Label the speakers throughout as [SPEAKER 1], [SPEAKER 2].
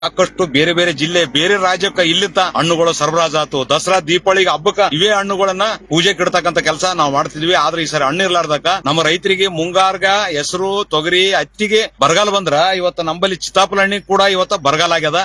[SPEAKER 1] ಸಾಕಷ್ಟು ಬೇರೆ ಬೇರೆ ಜಿಲ್ಲೆ ಬೇರೆ ರಾಜ್ಯಕ್ಕ ಇಲ್ಲಿದ್ದ ಹಣ್ಣುಗಳು ಸರಬರಾಜಾತು ದಸರಾ ದೀಪಾವಳಿಗೆ ಹಬ್ಬಕ್ಕ ಇವೇ ಹಣ್ಣುಗಳನ್ನ ಪೂಜೆ ಇಡ್ತಕ್ಕಂತ ಕೆಲಸ ನಾವು ಮಾಡ್ತಿದ್ವಿ ಆದ್ರೆ ಈ ಸರಿ ಹಣ್ಣು ಇರ್ಲಾರ್ದಕ್ಕ ನಮ್ಮ ರೈತರಿಗೆ ಮುಂಗಾರ್ಗ ಹೆಸರು ತೊಗರಿ ಹತ್ತಿಗೆ ಬರಗಾಲ ಬಂದ್ರ ಇವತ್ತ ನಂಬಲ್ಲಿ ಚಿತ್ತಾಪುಲ ಹಣ್ಣಿಗೆ ಕೂಡ ಇವತ್ತ ಬರಗಾಲ ಆಗ್ಯದ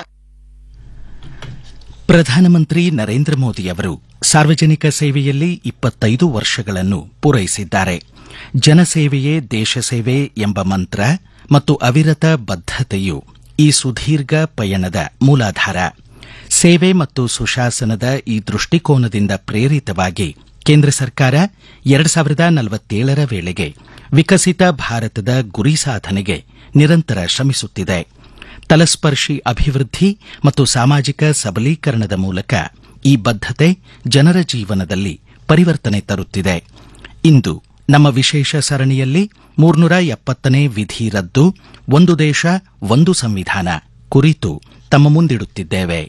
[SPEAKER 2] ಪ್ರಧಾನಮಂತ್ರಿ ನರೇಂದ್ರ ಮೋದಿ ಅವರು ಸಾರ್ವಜನಿಕ ಸೇವೆಯಲ್ಲಿ ಇಪ್ಪತ್ತೈದು ವರ್ಷಗಳನ್ನು ಪೂರೈಸಿದ್ದಾರೆ ಜನಸೇವೆಯೇ ದೇಶ ಸೇವೆ ಎಂಬ ಮಂತ್ರ ಮತ್ತು ಅವಿರತ ಬದ್ಧತೆಯು ಈ ಸುದೀರ್ಘ ಪಯಣದ ಮೂಲಾಧಾರ ಸೇವೆ ಮತ್ತು ಸುಶಾಸನದ ಈ ದೃಷ್ಟಿಕೋನದಿಂದ ಪ್ರೇರಿತವಾಗಿ ಕೇಂದ್ರ ಸರ್ಕಾರ ಎರಡು ಸಾವಿರದ ನಲವತ್ತೇಳರ ವೇಳೆಗೆ ವಿಕಸಿತ ಭಾರತದ ಗುರಿ ಸಾಧನೆಗೆ ನಿರಂತರ ಶ್ರಮಿಸುತ್ತಿದೆ ತಲಸ್ಪರ್ಶಿ ಅಭಿವೃದ್ಧಿ ಮತ್ತು ಸಾಮಾಜಿಕ ಸಬಲೀಕರಣದ ಮೂಲಕ ಈ ಬದ್ಧತೆ ಜನರ ಜೀವನದಲ್ಲಿ ಪರಿವರ್ತನೆ ತರುತ್ತಿದೆ ಇಂದು ನಮ್ಮ ವಿಶೇಷ ಸರಣಿಯಲ್ಲಿ ಮೂರ್ನೂರ ಎಪ್ಪತ್ತನೇ ವಿಧಿ ರದ್ದು ಒಂದು ದೇಶ ಒಂದು ಸಂವಿಧಾನ ಕುರಿತು ತಮ್ಮ ಮುಂದಿಡುತ್ತಿದ್ದೇವೆ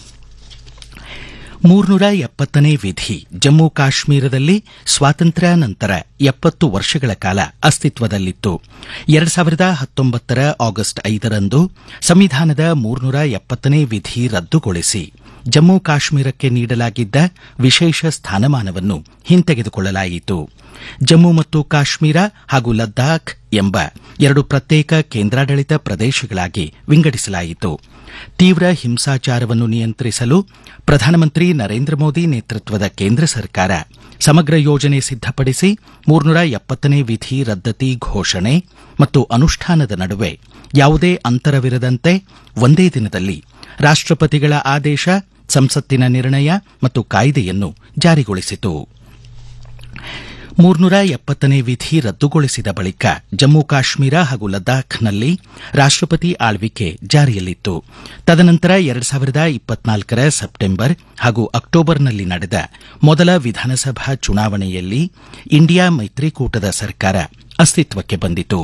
[SPEAKER 2] ಮೂರ್ನೂರ ಎಪ್ಪತ್ತನೇ ವಿಧಿ ಜಮ್ಮು ಕಾಶ್ಮೀರದಲ್ಲಿ ಸ್ವಾತಂತ್ರ್ಯ ನಂತರ ಎಪ್ಪತ್ತು ವರ್ಷಗಳ ಕಾಲ ಅಸ್ತಿತ್ವದಲ್ಲಿತ್ತು ಎರಡು ಸಾವಿರದ ಹತ್ತೊಂಬತ್ತರ ಆಗಸ್ಟ್ ಐದರಂದು ಸಂವಿಧಾನದ ಮೂರ್ನೂರ ಎಪ್ಪತ್ತನೇ ವಿಧಿ ರದ್ದುಗೊಳಿಸಿ ಜಮ್ಮು ಕಾಶ್ಮೀರಕ್ಕೆ ನೀಡಲಾಗಿದ್ದ ವಿಶೇಷ ಸ್ಥಾನಮಾನವನ್ನು ಹಿಂತೆಗೆದುಕೊಳ್ಳಲಾಯಿತು ಜಮ್ಮು ಮತ್ತು ಕಾಶ್ಮೀರ ಹಾಗೂ ಲದ್ದಾಖ್ ಎಂಬ ಎರಡು ಪ್ರತ್ಯೇಕ ಕೇಂದ್ರಾಡಳಿತ ಪ್ರದೇಶಗಳಾಗಿ ವಿಂಗಡಿಸಲಾಯಿತು ತೀವ್ರ ಹಿಂಸಾಚಾರವನ್ನು ನಿಯಂತ್ರಿಸಲು ಪ್ರಧಾನಮಂತ್ರಿ ನರೇಂದ್ರ ಮೋದಿ ನೇತೃತ್ವದ ಕೇಂದ್ರ ಸರ್ಕಾರ ಸಮಗ್ರ ಯೋಜನೆ ಸಿದ್ದಪಡಿಸಿ ಮೂರ್ನೂರ ಎಪ್ಪತ್ತನೇ ವಿಧಿ ರದ್ದತಿ ಘೋಷಣೆ ಮತ್ತು ಅನುಷ್ಠಾನದ ನಡುವೆ ಯಾವುದೇ ಅಂತರವಿರದಂತೆ ಒಂದೇ ದಿನದಲ್ಲಿ ರಾಷ್ಟಪತಿಗಳ ಆದೇಶ ಸಂಸತ್ತಿನ ನಿರ್ಣಯ ಮತ್ತು ಕಾಯ್ದೆಯನ್ನು ಜಾರಿಗೊಳಿಸಿತು ಮೂರ್ನೂರ ಎಪ್ಪತ್ತನೇ ವಿಧಿ ರದ್ದುಗೊಳಿಸಿದ ಬಳಿಕ ಜಮ್ಮು ಕಾಶ್ಮೀರ ಹಾಗೂ ಲದ್ದಾಖ್ನಲ್ಲಿ ರಾಷ್ಟಪತಿ ಆಳ್ವಿಕೆ ಜಾರಿಯಲ್ಲಿತ್ತು ತದನಂತರ ಎರಡು ಸಾವಿರದ ಇಪ್ಪತ್ನಾಲ್ಕರ ಸೆಪ್ಟೆಂಬರ್ ಹಾಗೂ ಅಕ್ಟೋಬರ್ನಲ್ಲಿ ನಡೆದ ಮೊದಲ ವಿಧಾನಸಭಾ ಚುನಾವಣೆಯಲ್ಲಿ ಇಂಡಿಯಾ ಮೈತ್ರಿಕೂಟದ ಸರ್ಕಾರ ಅಸ್ತಿತ್ವಕ್ಕೆ ಬಂದಿತು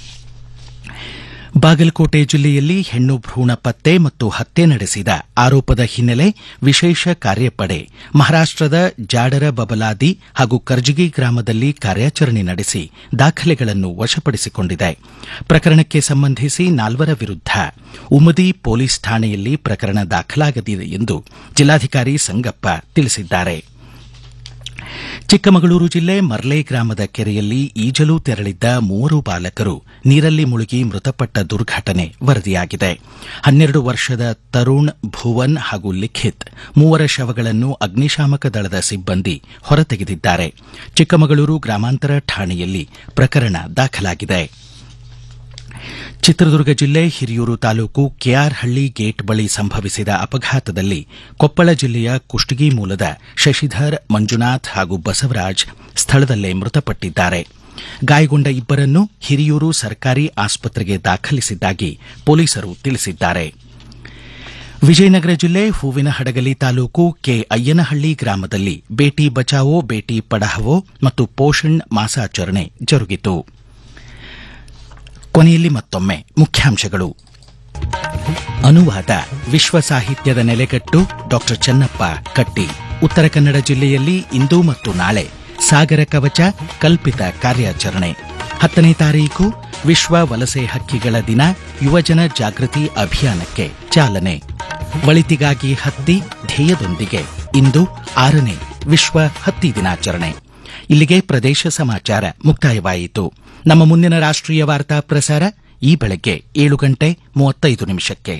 [SPEAKER 2] ಬಾಗಲಕೋಟೆ ಜಿಲ್ಲೆಯಲ್ಲಿ ಹೆಣ್ಣು ಭ್ರೂಣ ಪತ್ತೆ ಮತ್ತು ಹತ್ಯೆ ನಡೆಸಿದ ಆರೋಪದ ಹಿನ್ನೆಲೆ ವಿಶೇಷ ಕಾರ್ಯಪಡೆ ಮಹಾರಾಷ್ಟದ ಜಾಡರ ಬಬಲಾದಿ ಹಾಗೂ ಕರ್ಜಗಿ ಗ್ರಾಮದಲ್ಲಿ ಕಾರ್ಯಾಚರಣೆ ನಡೆಸಿ ದಾಖಲೆಗಳನ್ನು ವಶಪಡಿಸಿಕೊಂಡಿದೆ ಪ್ರಕರಣಕ್ಕೆ ಸಂಬಂಧಿಸಿ ನಾಲ್ವರ ವಿರುದ್ಧ ಉಮದಿ ಪೊಲೀಸ್ ಠಾಣೆಯಲ್ಲಿ ಪ್ರಕರಣ ದಾಖಲಾಗದಿದೆ ಎಂದು ಜಿಲ್ಲಾಧಿಕಾರಿ ಸಂಗಪ್ಪ ತಿಳಿಸಿದ್ದಾರೆ ಚಿಕ್ಕಮಗಳೂರು ಜಿಲ್ಲೆ ಮರ್ಲೆ ಗ್ರಾಮದ ಕೆರೆಯಲ್ಲಿ ಈಜಲು ತೆರಳಿದ್ದ ಮೂವರು ಬಾಲಕರು ನೀರಲ್ಲಿ ಮುಳುಗಿ ಮೃತಪಟ್ಟ ದುರ್ಘಟನೆ ವರದಿಯಾಗಿದೆ ಹನ್ನೆರಡು ವರ್ಷದ ತರುಣ್ ಭುವನ್ ಹಾಗೂ ಲಿಖಿತ್ ಮೂವರ ಶವಗಳನ್ನು ಅಗ್ನಿಶಾಮಕ ದಳದ ಸಿಬ್ಬಂದಿ ಹೊರತೆಗೆದಿದ್ದಾರೆ ಚಿಕ್ಕಮಗಳೂರು ಗ್ರಾಮಾಂತರ ಠಾಣೆಯಲ್ಲಿ ಪ್ರಕರಣ ದಾಖಲಾಗಿದೆ ಚಿತ್ರದುರ್ಗ ಜಿಲ್ಲೆ ಹಿರಿಯೂರು ತಾಲೂಕು ಕೆಆರ್ಹಳ್ಳಿ ಗೇಟ್ ಬಳಿ ಸಂಭವಿಸಿದ ಅಪಘಾತದಲ್ಲಿ ಕೊಪ್ಪಳ ಜಿಲ್ಲೆಯ ಕುಷ್ಟಗಿ ಮೂಲದ ಶಶಿಧರ್ ಮಂಜುನಾಥ್ ಹಾಗೂ ಬಸವರಾಜ್ ಸ್ಥಳದಲ್ಲೇ ಮೃತಪಟ್ಟಿದ್ದಾರೆ ಗಾಯಗೊಂಡ ಇಬ್ಬರನ್ನು ಹಿರಿಯೂರು ಸರ್ಕಾರಿ ಆಸ್ಪತ್ರೆಗೆ ದಾಖಲಿಸಿದ್ದಾಗಿ ಪೊಲೀಸರು ತಿಳಿಸಿದ್ದಾರೆ ವಿಜಯನಗರ ಜಿಲ್ಲೆ ಹೂವಿನ ಹಡಗಲಿ ತಾಲೂಕು ಕೆ ಅಯ್ಯನಹಳ್ಳಿ ಗ್ರಾಮದಲ್ಲಿ ಬೇಟಿ ಬಚಾವೋ ಬೇಟಿ ಪಢಾವೋ ಮತ್ತು ಪೋಷಣ್ ಮಾಸಾಚರಣೆ ಜರುಗಿತು ಕೊನೆಯಲ್ಲಿ ಮತ್ತೊಮ್ಮೆ ಮುಖ್ಯಾಂಶಗಳು ಅನುವಾದ ವಿಶ್ವ ಸಾಹಿತ್ಯದ ನೆಲೆಗಟ್ಟು ಡಾ ಚನ್ನಪ್ಪ ಕಟ್ಟಿ ಉತ್ತರ ಕನ್ನಡ ಜಿಲ್ಲೆಯಲ್ಲಿ ಇಂದು ಮತ್ತು ನಾಳೆ ಸಾಗರ ಕವಚ ಕಲ್ಪಿತ ಕಾರ್ಯಾಚರಣೆ ಹತ್ತನೇ ತಾರೀಕು ವಿಶ್ವ ವಲಸೆ ಹಕ್ಕಿಗಳ ದಿನ ಯುವಜನ ಜಾಗೃತಿ ಅಭಿಯಾನಕ್ಕೆ ಚಾಲನೆ ಒಳಿತಿಗಾಗಿ ಹತ್ತಿ ಧ್ಯೇಯದೊಂದಿಗೆ ಇಂದು ಆರನೇ ವಿಶ್ವ ಹತ್ತಿ ದಿನಾಚರಣೆ ಇಲ್ಲಿಗೆ ಪ್ರದೇಶ ಸಮಾಚಾರ ಮುಕ್ತಾಯವಾಯಿತು ನಮ್ಮ ಮುಂದಿನ ರಾಷ್ಟ್ರೀಯ ವಾರ್ತಾ ಪ್ರಸಾರ ಈ ಬೆಳಗ್ಗೆ ಏಳು ಗಂಟೆ ಮೂವತ್ತೈದು ನಿಮಿಷಕ್ಕೆ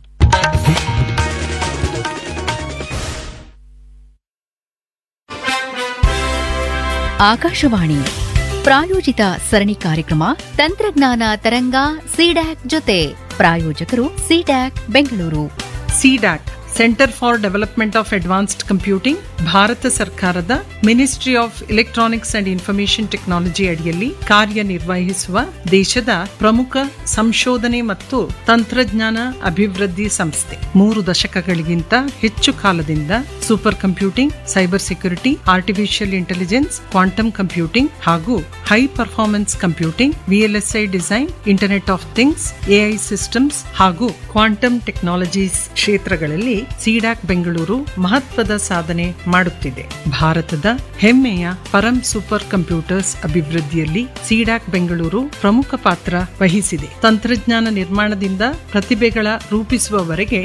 [SPEAKER 3] ಆಕಾಶವಾಣಿ ಪ್ರಾಯೋಜಿತ ಸರಣಿ ಕಾರ್ಯಕ್ರಮ ತಂತ್ರಜ್ಞಾನ ತರಂಗ ಸಿಡ್ಯಾಕ್ ಜೊತೆ ಪ್ರಾಯೋಜಕರು CDAC Bengaluru
[SPEAKER 4] CDAC centre for development of advanced computing ಭಾರತ ಸರ್ಕಾರದ ministry of electronics and information technology ಅಡಿಯಲ್ಲಿ ಕಾರ್ಯನಿರ್ವಹಿಸುವ ದೇಶದ ಪ್ರಮುಖ ಸಂಶೋಧನೆ ಮತ್ತು ತಂತ್ರಜ್ಞಾನ ಅಭಿವೃದ್ಧಿ ಸಂಸ್ಥೆ ಮೂರು ದಶಕಗಳಿಗಿಂತ ಹೆಚ್ಚು ಕಾಲದಿಂದ super computing cyber security artificial intelligence quantum computing ಹಾಗೂ high performance computing VLSI design internet of things AI systems ಹಾಗೂ ಕ್ವಾಂಟಮ್ ಟೆಕ್ನಾಲಜೀಸ್ ಕ್ಷೇತ್ರಗಳಲ್ಲಿ ಸಿಡಾಕ್ ಬೆಂಗಳೂರು ಮಹತ್ವದ ಸಾಧನೆ ಮಾಡುತ್ತಿದೆ ಭಾರತದ ಹೆಮ್ಮೆಯ ಪರಂ ಸೂಪರ್ ಕಂಪ್ಯೂಟರ್ಸ್ ಅಭಿವೃದ್ಧಿಯಲ್ಲಿ ಸಿಡಾಕ್ ಬೆಂಗಳೂರು ಪ್ರಮುಖ ಪಾತ್ರ ವಹಿಸಿದೆ ತಂತ್ರಜ್ಞಾನ ನಿರ್ಮಾಣದಿಂದ ಪ್ರತಿಭೆಗಳ ರೂಪಿಸುವವರೆಗೆ